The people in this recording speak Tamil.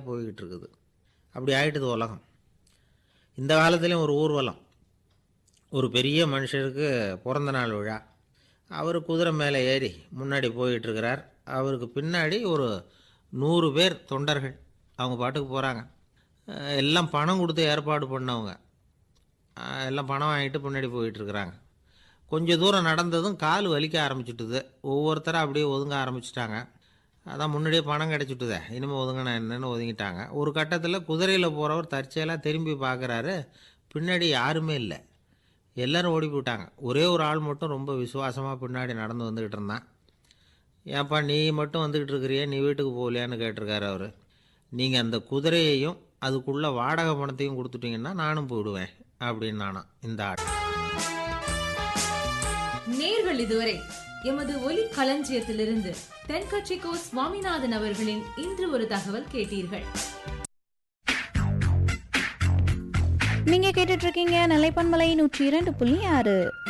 போய்கிட்டு இருக்குது அப்படி ஆயிட்டுது உலகம் இந்த காலத்துலேயும் ஒரு ஊர்வலம் ஒரு பெரிய மனுஷருக்கு பிறந்த நாள் விழா அவர் குதிரை மேலே ஏறி முன்னாடி போயிட்டுருக்கிறார் அவருக்கு பின்னாடி ஒரு நூறு பேர் தொண்டர்கள் அவங்க பாட்டுக்கு போகிறாங்க எல்லாம் பணம் கொடுத்து ஏற்பாடு பண்ணவங்க அஹ் எல்லாம் பணம் வாங்கிட்டு முன்னாடி போயிட்டுருக்குறாங்க கொஞ்சம் தூரம் நடந்ததும் கால் வலிக்க ஆரம்பிச்சுட்டுது ஒவ்வொருத்தரும் அப்படியே ஒதுங்க ஆரம்பிச்சிட்டாங்க அதான் முன்னாடியே பணம் கிடச்சிட்டுதே இனிமேல் ஒதுங்கினா என்னன்னு ஒதுங்கிட்டாங்க ஒரு கட்டத்தில் குதிரையில் போகிறவர் தற்செயலாக திரும்பி பார்க்குறாரு பின்னாடி யாருமே இல்லை எல்லாரும் ஓடி போயிட்டாங்க ஒரே ஒரு ஆள் மட்டும் ரொம்ப விசுவாசமாக பின்னாடி நடந்து வந்துக்கிட்டு இருந்தான் ஏன்ப்பா நீ மட்டும் வந்துக்கிட்டு இருக்கிறியே நீ வீட்டுக்கு போகலையான்னு கேட்டிருக்காரு அவர் நீங்கள் அந்த குதிரையையும் அதுக்குள்ள வாடகை பணத்தையும் கொடுத்துட்டீங்கன்னா நானும் போயிடுவேன் அப்படின்னு நானாம் இந்த ஆள் நேர்கள் இதுவரை எமது ஒலி களஞ்சியத்திலிருந்து தென்கட்சிக்கோ சுவாமிநாதன் அவர்களின் இன்று ஒரு தகவல் கேட்டீர்கள் நீங்க கேட்டுட்டு இருக்கீங்க நிலைப்பன்மலை நூற்றி இரண்டு புள்ளி ஆறு